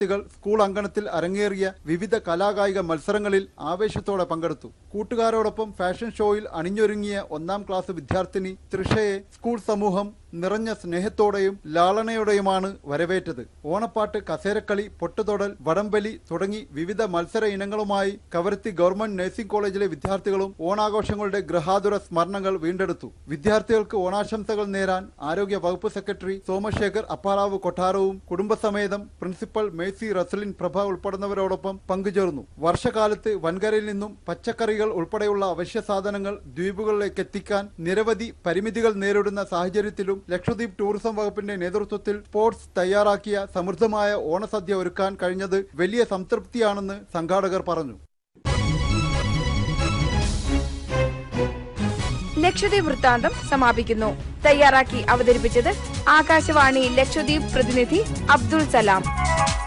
കുട്ടികൾ സ്കൂൾ അങ്കണത്തിൽ അരങ്ങേറിയ വിവിധ കലാകായിക മത്സരങ്ങളിൽ ആവേശത്തോടെ പങ്കെടുത്തു കൂട്ടുകാരോടൊപ്പം ഫാഷൻ ഷോയിൽ അണിഞ്ഞൊരുങ്ങിയ ഒന്നാം ക്ലാസ് വിദ്യാർത്ഥിനി തൃഷയെ സ്കൂൾ സമൂഹം നിറഞ്ഞ സ്നേഹത്തോടെയും ലാളനയോടെയുമാണ് വരവേറ്റത് ഓണപ്പാട്ട് കസേരക്കളി പൊട്ടുതൊടൽ വടംവലി തുടങ്ങി വിവിധ മത്സര ഇനങ്ങളുമായി കവരത്തി ഗവൺമെന്റ് നഴ്സിംഗ് കോളേജിലെ വിദ്യാർത്ഥികളും ഓണാഘോഷങ്ങളുടെ ഗൃഹാതുര സ്മരണകൾ വീണ്ടെടുത്തു വിദ്യാർത്ഥികൾക്ക് ഓണാശംസകൾ നേരാൻ ആരോഗ്യ വകുപ്പ് സെക്രട്ടറി സോമശേഖർ അപ്പാറാവ് കൊട്ടാരവും കുടുംബസമേതം പ്രിൻസിപ്പൽ മേഴ്സി റസലിൻ പ്രഭ ഉൾപ്പെടുന്നവരോടൊപ്പം പങ്കുചേർന്നു വർഷകാലത്ത് വൻകരയിൽ നിന്നും പച്ചക്കറികൾ ഉൾപ്പെടെയുള്ള അവശ്യ സാധനങ്ങൾ ദ്വീപുകളിലേക്ക് എത്തിക്കാൻ നിരവധി പരിമിതികൾ നേരിടുന്ന സാഹചര്യത്തിലും ലക്ഷദ്വീപ് ടൂറിസം വകുപ്പിന്റെ നേതൃത്വത്തിൽ സ്പോർട്സ് തയ്യാറാക്കിയ സമൃദ്ധമായ ഓണസദ്യ ഒരുക്കാൻ കഴിഞ്ഞത് വലിയ സംതൃപ്തിയാണെന്ന് സംഘാടകർ പറഞ്ഞു ലക്ഷദ്വീപ് വൃത്താന്തം സമാപിക്കുന്നു തയ്യാറാക്കി അവതരിപ്പിച്ചത് ആകാശവാണി ലക്ഷദ്വീപ് പ്രതിനിധി അബ്ദുൾ സലാം